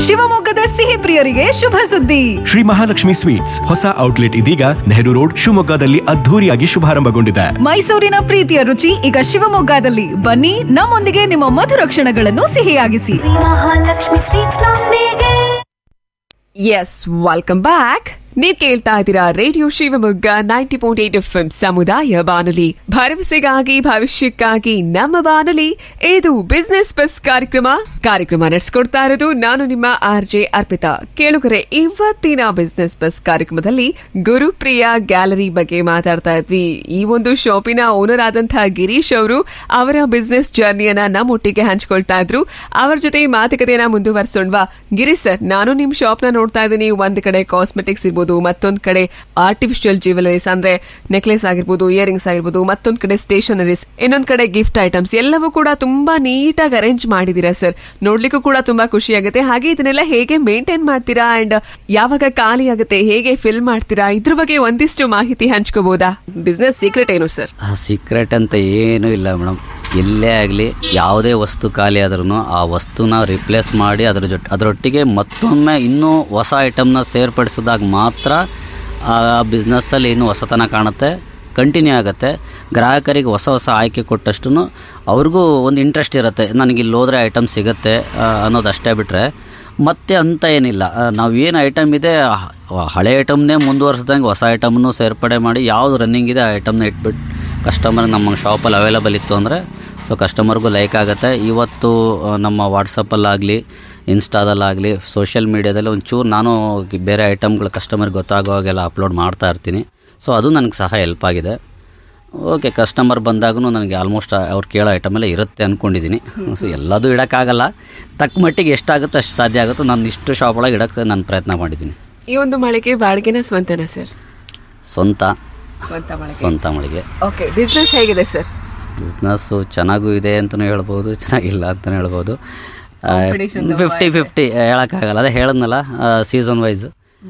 ಶಿವಮೊಗ್ಗದ ಸಿಹಿ ಪ್ರಿಯರಿಗೆ ಶುಭ ಸುದ್ದಿ ಶ್ರೀ ಮಹಾಲಕ್ಷ್ಮಿ ಸ್ವೀಟ್ಸ್ ಹೊಸ ಔಟ್ಲೆಟ್ ಇದೀಗ ನೆಹರು ರೋಡ್ ಶಿವಮೊಗ್ಗದಲ್ಲಿ ಅದ್ಧೂರಿಯಾಗಿ ಶುಭಾರಂಭಗೊಂಡಿದೆ ಮೈಸೂರಿನ ಪ್ರೀತಿಯ ರುಚಿ ಈಗ ಶಿವಮೊಗ್ಗದಲ್ಲಿ ಬನ್ನಿ ನಮ್ಮೊಂದಿಗೆ ನಿಮ್ಮ ಮಧುರ ಕ್ಷಣಗಳನ್ನು ಸಿಹಿಯಾಗಿಸಿ ಮಹಾಲಕ್ಷ್ಮಿ ಸ್ವೀಟ್ಸ್ ನೊಂದಿಗೆ ಎಸ್ ವೆಲ್ಕಮ್ ಬ್ಯಾಕ್ ನೀವು ಕೇಳ್ತಾ ಇದ್ದೀರಾ radio Shivamogga ninety point eight F ಸಮುದಾಯ ಬಾನುಲಿ ಭರವಸೆಗಾಗಿ ಭವಿಷ್ಯಕ್ಕಾಗಿ ನಮ್ಮ ಬಾನುಲಿ ಇದು ಬಿಸ್ನೆಸ್ ಬಸ್ ಕಾರ್ಯಕ್ರಮ ಕಾರ್ಯಕ್ರಮ ನಡೆಸ್ಕೊಡ್ತಾ ಇರೋದು ನಾನು ನಿಮ್ಮ ಆರ್ ಜೆ ಅರ್ಪಿತಾ ಕೇಳುಗರೆ ಇವತ್ತಿನ ಬಿಸ್ನೆಸ್ ಬಸ್ ಕಾರ್ಯಕ್ರಮದಲ್ಲಿ ಗುರುಪ್ರಿಯ ಗ್ಯಾಲರಿ ಬಗ್ಗೆ ಮಾತಾಡ್ತಾ ಇದ್ವಿ ಈ ಒಂದು ಶಾಪಿನ ಓನರ್ ಆದಂತಹ ಗಿರೀಶ್ ಅವರು ಅವರ ಬಿಸ್ನೆಸ್ ಜರ್ನಿಯನ್ನ ನಮ್ಮೊಟ್ಟಿಗೆ ಹಂಚ್ಕೊಳ್ತಾ ಇದ್ರು ಅವರ ಜೊತೆ ಮಾತುಕತೆಯನ್ನ ಮುಂದುವರಿಸೋಣವಾ ಗಿರೀಶ್ ಸರ್ ನಾನು ನಿಮ್ ಶಾಪ್ ನ ನೋಡ್ತಾ ಇದ್ದೀನಿ ಒಂದ್ ಕಡೆ ಕಾಸ್ಮೆಟಿಕ್ಸ್ ಇರ್ಬೋದು ಮತ್ತೊಂದ್ ಕಡೆ ಆರ್ಟಿಫಿಷಿಯಲ್ ಜ್ಯುವೆಲರೀಸ್ ಅಂದ್ರೆ ನೆಕ್ಲೆಸ್ ಆಗಿರ್ಬೋದು ಇಯರಿಂಗ್ಸ್ ಆಗಿರ್ಬೋದು ಮತ್ತೊಂದ್ ಕಡೆ ಸ್ಟೇಷನರೀಸ್ ಇನ್ನೊಂದ್ ಕಡೆ ಗಿಫ್ಟ್ ಐಟಮ್ಸ್ ಎಲ್ಲವೂ ಕೂಡ ತುಂಬಾ ನೀಟಾಗಿ ಅರೇಂಜ್ ಮಾಡಿದೀರಾ ಸರ್ ನೋಡ್ಲಿಕ್ಕೂ ಕೂಡ ತುಂಬಾ ಖುಷಿ ಆಗುತ್ತೆ ಹಾಗೆ ಇದನ್ನೆಲ್ಲ ಹೇಗೆ ಮೇಂಟೈನ್ ಮಾಡ್ತೀರಾ ಅಂಡ್ ಯಾವಾಗ ಖಾಲಿ ಆಗುತ್ತೆ ಹೇಗೆ ಫಿಲ್ ಮಾಡ್ತೀರಾ ಇದ್ರ ಬಗ್ಗೆ ಒಂದಿಷ್ಟು ಮಾಹಿತಿ ಹಂಚ್ಕೋಬಹುದಾ ಬಿಸ್ನೆಸ್ ಸೀಕ್ರೆಟ್ ಏನು ಸರ್ ಆ ಸೀಕ್ರೆಟ್ ಅಂತ ಏನೂ ಇಲ್ಲ ಮೇಡಮ್ ಎಲ್ಲೇ ಆಗಲಿ ಯಾವುದೇ ವಸ್ತು ಖಾಲಿ ಆದ್ರೂ ಆ ವಸ್ತುನ ರಿಪ್ಲೇಸ್ ಮಾಡಿ ಅದ್ರ ಜೊತೆ ಅದರೊಟ್ಟಿಗೆ ಮತ್ತೊಮ್ಮೆ ಇನ್ನೂ ಹೊಸ ಐಟಮ್ನ ಸೇರ್ಪಡಿಸಿದಾಗ ಮಾತ್ರ ಆ ಬಿಸ್ನೆಸ್ಸಲ್ಲಿ ಇನ್ನೂ ಹೊಸತನ ಕಾಣುತ್ತೆ ಕಂಟಿನ್ಯೂ ಆಗುತ್ತೆ ಗ್ರಾಹಕರಿಗೆ ಹೊಸ ಹೊಸ ಆಯ್ಕೆ ಕೊಟ್ಟಷ್ಟು ಅವ್ರಿಗೂ ಒಂದು ಇಂಟ್ರೆಸ್ಟ್ ಇರುತ್ತೆ ನನಗೆ ಇಲ್ಲಿ ಹೋದ್ರೆ ಐಟಮ್ ಸಿಗುತ್ತೆ ಆ, ಅನ್ನೋದು ಅಷ್ಟೇ ಬಿಟ್ಟರೆ ಮತ್ತೆ ಅಂತ ಏನಿಲ್ಲ ನಾವು ಏನು ಐಟಮ್ ಇದೆ ಆ ಹಳೆ ಐಟಮ್ನೇ ಮುಂದುವರ್ಸ್ದಂಗೆ ಹೊಸ ಐಟಮ್ನು ಸೇರ್ಪಡೆ ಮಾಡಿ ಯಾವುದು ರನ್ನಿಂಗ್ ಇದೆ ಆ ಐಟಮ್ನ ಇಟ್ಬಿಟ್ಟು ಕಸ್ಟಮರ್ ನಮ್ಮ ಶಾಪಲ್ಲಿ ಅವೈಲಬಲ್ ಇತ್ತು ಅಂದರೆ ಸೊ ಕಸ್ಟಮರ್ಗೂ ಲೈಕ್ ಆಗುತ್ತೆ ಇವತ್ತು ಆ, ನಮ್ಮ ವಾಟ್ಸಪ್ಪಲ್ಲಾಗಲಿ ಇನ್ಸ್ಟಾದಲ್ಲಾಗಲಿ ಸೋಷಿಯಲ್ ಮೀಡ್ಯಾದಲ್ಲಿ ಒಂಚೂರು ನಾನು ಬೇರೆ ಐಟಮ್ಗಳು ಕಸ್ಟಮರ್ಗೆ ಗೊತ್ತಾಗೋ ಹಾಗೆಲ್ಲ ಅಪ್ಲೋಡ್ ಮಾಡ್ತಾ ಇರ್ತೀನಿ ಸೊ ಅದು ನನಗೆ ಸಹ ಹೆಲ್ಪ್ ಆಗಿದೆ ಓಕೆ ಕಸ್ಟಮರ್ ಬಂದಾಗೂ ನನಗೆ ಆಲ್ಮೋಸ್ಟ್ ಅವ್ರು ಕೇಳೋ ಐಟಮ್ ಎಲ್ಲ ಇರುತ್ತೆ ಅಂದ್ಕೊಂಡಿದ್ದೀನಿ ಸೊ ಎಲ್ಲದೂ ಇಡೋಕ್ಕಾಗಲ್ಲ ತಕ್ಕ ಮಟ್ಟಿಗೆ ಎಷ್ಟಾಗುತ್ತೋ ಅಷ್ಟು ಸಾಧ್ಯ ಆಗುತ್ತೋ ನಾನು ಇಷ್ಟು ಶಾಪ್ ಒಳಗೆ ಇಡೋಕ್ಕೆ ನಾನು ಪ್ರಯತ್ನ ಮಾಡಿದ್ದೀನಿ ಈ ಒಂದು ಮಳಿಗೆ ಬಾಡಿಗೆನ ಸ್ವಂತನ ಸರ್ ಸ್ವಂತ ಸ್ವಂತ ಮಳಿಗೆ ಸ್ವಂತ ಮಳಿಗೆ ಓಕೆ ಬಿಸ್ನೆಸ್ ಹೇಗಿದೆ ಸರ್ ಬಿಸ್ನೆಸ್ಸು ಚೆನ್ನಾಗೂ ಇದೆ ಅಂತಲೂ ಹೇಳ್ಬೋದು ಚೆನ್ನಾಗಿಲ್ಲ ಅಂತಲೂ ಹೇಳ್ಬೋದು Competition ಫಿಫ್ಟಿ ಫಿಫ್ಟಿ ಹೇಳೋಕ್ಕಾಗಲ್ಲ ಅದೇ ಹೇಳಿದ್ನಲ್ಲ ಸೀಸನ್ ವೈಸ್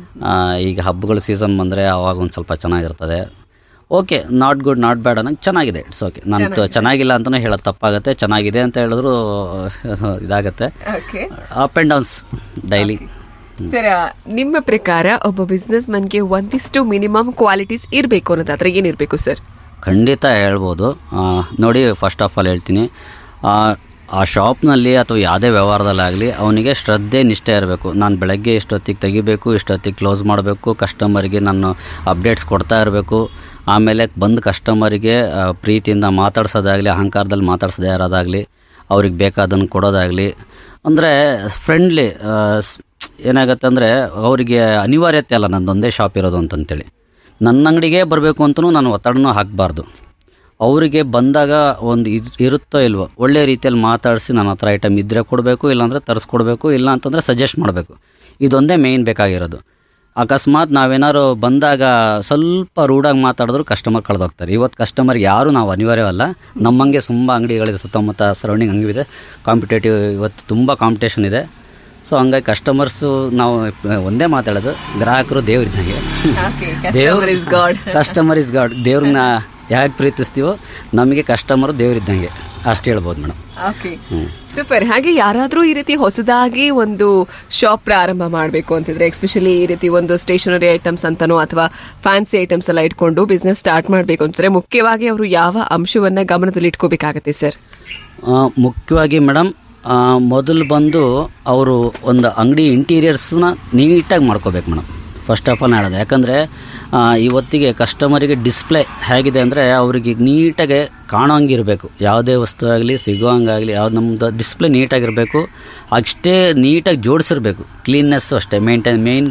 ಈಗ ಹಬ್ಬಗಳು ಸೀಸನ್ ಬಂದರೆ ಅವಾಗ ಒಂದು ಸ್ವಲ್ಪ ಚೆನ್ನಾಗಿರ್ತದೆ okay not good not bad ಅನ್ನೋಂಗೆ ಚೆನ್ನಾಗಿದೆ ಇಟ್ಸ್ ಓಕೆ ನಾನು ತ- ಚೆನ್ನಾಗಿಲ್ಲ ಅಂತಲೇ ಹೇಳೋದು ತಪ್ಪಾಗುತ್ತೆ ಚೆನ್ನಾಗಿದೆ ಅಂತ ಹೇಳಿದ್ರು ಇದಾಗುತ್ತೆ okay up and downs daily sir ನಿಮ್ಮ ಪ್ರಕಾರ ಒಬ್ಬ ಬಿಸ್ನೆಸ್ ಮನ್ಗೆ ಒಂದಿಷ್ಟು ಮಿನಿಮಮ್ ಕ್ವಾಲಿಟೀಸ್ ಇರಬೇಕು ಅನ್ನೋದಾದ್ರೆ ಏನಿರಬೇಕು ಸರ್ ಖಂಡಿತ ಹೇಳ್ಬೋದು ಆ, ನೋಡಿ ಫಸ್ಟ್ ಆಫ್ ಆಲ್ ಹೇಳ್ತೀನಿ ಆ, ಆ ಶಾಪ್ನಲ್ಲಿ ಅಥವಾ ಯಾವುದೇ ವ್ಯವಹಾರದಲ್ಲಾಗಲಿ ಅವನಿಗೆ ಶ್ರದ್ಧೆ ನಿಷ್ಠೆ ಇರಬೇಕು ನಾನು ಬೆಳಗ್ಗೆ ಇಷ್ಟೊತ್ತಿಗೆ ತೆಗಿಬೇಕು ಇಷ್ಟೊತ್ತಿಗೆ ಕ್ಲೋಸ್ ಮಾಡಬೇಕು ಕಸ್ಟಮರಿಗೆ ನಾನು ಅಪ್ಡೇಟ್ಸ್ ಕೊಡ್ತಾ ಇರಬೇಕು ಆಮೇಲೆ ಬಂದು ಕಸ್ಟಮರಿಗೆ ಆ, ಪ್ರೀತಿಯಿಂದ ಮಾತಾಡ್ಸೋದಾಗಲಿ ಅಹಂಕಾರದಲ್ಲಿ ಮಾತಾಡ್ಸೋದೇ ಇರೋದಾಗಲಿ ಅವ್ರಿಗೆ ಬೇಕಾದನ್ನು ಕೊಡೋದಾಗಲಿ ಅಂದರೆ ಫ್ರೆಂಡ್ಲಿ ಏನಾಗುತ್ತೆ ಅಂದರೆ ಅವರಿಗೆ ಅನಿವಾರ್ಯತೆ ಅಲ್ಲ ನಂದೊಂದೇ ಶಾಪ್ ಇರೋದು ಅಂತಂತೇಳಿ ನನ್ನ ಅಂಗಡಿಗೆ ಬರಬೇಕು ಅಂತಲೂ ನಾನು ಒತ್ತಡನೂ ಹಾಕಬಾರ್ದು ಅವರಿಗೆ ಬಂದಾಗ ಒಂದು ಇದು ಇರುತ್ತೋ ಇಲ್ವೋ ಒಳ್ಳೆ ರೀತಿಯಲ್ಲಿ ಮಾತಾಡಿಸಿ ನನ್ನ ಹತ್ರ ಐಟಮ್ ಇದ್ದರೆ ಕೊಡಬೇಕು ಇಲ್ಲಾಂದರೆ ತರಿಸ್ಕೊಡ್ಬೇಕು ಇಲ್ಲ ಅಂತಂದರೆ ಸಜೆಸ್ಟ್ ಮಾಡಬೇಕು ಇದೊಂದೇ ಮೇಯ್ನ್ ಬೇಕಾಗಿರೋದು ಅಕಸ್ಮಾತ್ ನಾವೇನಾದ್ರು ಬಂದಾಗ ಸ್ವಲ್ಪ ರೂಢಾಗಿ ಮಾತಾಡಿದ್ರು ಕಸ್ಟಮರ್ ಕಳೆದೋಗ್ತಾರೆ ಇವತ್ತು ಕಸ್ಟಮರ್ ಯಾರು ನಾವು ಅನಿವಾರ್ಯವಲ್ಲ ನಮ್ಮಂಗೆ ತುಂಬ ಅಂಗಡಿಗಳಿದೆ ಸುತ್ತಮುತ್ತ ಸರೌಂಡಿಂಗ್ ಹಂಗಿದೆ ಕಾಂಪಿಟೇಟಿವ್ ಇವತ್ತು ತುಂಬ ಕಾಂಪಿಟೇಷನ್ ಇದೆ ಸೊ ಹಂಗಾಗಿ ಕಸ್ಟಮರ್ಸು ನಾವು ಒಂದೇ ಮಾತಾಡೋದು ಗ್ರಾಹಕರು ದೇವ್ರಿದ್ದಂಗೆ customer is god customer is god ದೇವ್ರನ್ನ ಯಾಕೆ ಪ್ರೀತಿಸ್ತೀವೋ ನಮಗೆ ಕಸ್ಟಮರ್ ದೇವ್ರಿದ್ದಂಗೆ ಅಷ್ಟು ಹೇಳ್ಬೋದು ಮೇಡಮ್ ಓಕೆ ಸೂಪರ್ ಹಾಗೆ ಯಾರಾದ್ರೂ ಈ ರೀತಿ ಹೊಸದಾಗಿ ಒಂದು ಶಾಪ್ ಪ್ರಾರಂಭ ಮಾಡಬೇಕು ಅಂತಿದ್ರೆ ಎಸ್ಪೆಷಲಿ ಈ ರೀತಿ ಒಂದು ಸ್ಟೇಷನರಿ ಐಟಮ್ಸ್ ಅಂತನೋ ಅಥವಾ ಫ್ಯಾನ್ಸಿ ಐಟಮ್ಸ್ ಎಲ್ಲ ಇಟ್ಕೊಂಡು ಬಿಸ್ನೆಸ್ ಸ್ಟಾರ್ಟ್ ಮಾಡಬೇಕು ಅಂತಂದ್ರೆ ಮುಖ್ಯವಾಗಿ ಅವರು ಯಾವ ಅಂಶವನ್ನ ಗಮನದಲ್ಲಿ ಇಟ್ಕೋಬೇಕಾಗತ್ತೆ ಸರ್ ಆ, ಮುಖ್ಯವಾಗಿ ಮೇಡಮ್ ಮೊದಲು ಬಂದು ಅವರು ಒಂದು ಅಂಗಡಿ ಇಂಟೀರಿಯರ್ಸ್ನ ನೀಟಾಗಿ ಮಾಡ್ಕೋಬೇಕು ಮೇಡಮ್ ಫಸ್ಟ್ ಆಫ್ ಆಲ್ ಹೇಳೋದು ಯಾಕಂದರೆ ಇವತ್ತಿಗೆ ಕಸ್ಟಮರಿಗೆ ಡಿಸ್ಪ್ಲೇ ಹೇಗಿದೆ ಅಂದರೆ ಅವರಿಗೆ ನೀಟಾಗಿ ಕಾಣೋಂಗಿರಬೇಕು ಯಾವುದೇ ವಸ್ತು ಆಗಲಿ ಸಿಗೋ ಹಂಗಾಗಲಿ ಯಾವ್ದು ನಮ್ಮದು ಡಿಸ್ಪ್ಲೇ ನೀಟಾಗಿರಬೇಕು ಅಷ್ಟೇ ನೀಟಾಗಿ ಜೋಡಿಸಿರ್ಬೇಕು ಕ್ಲೀನ್ನೆಸ್ಸು ಅಷ್ಟೇ ಮೇಂಟೈನ್ ಮೇಯ್ನ್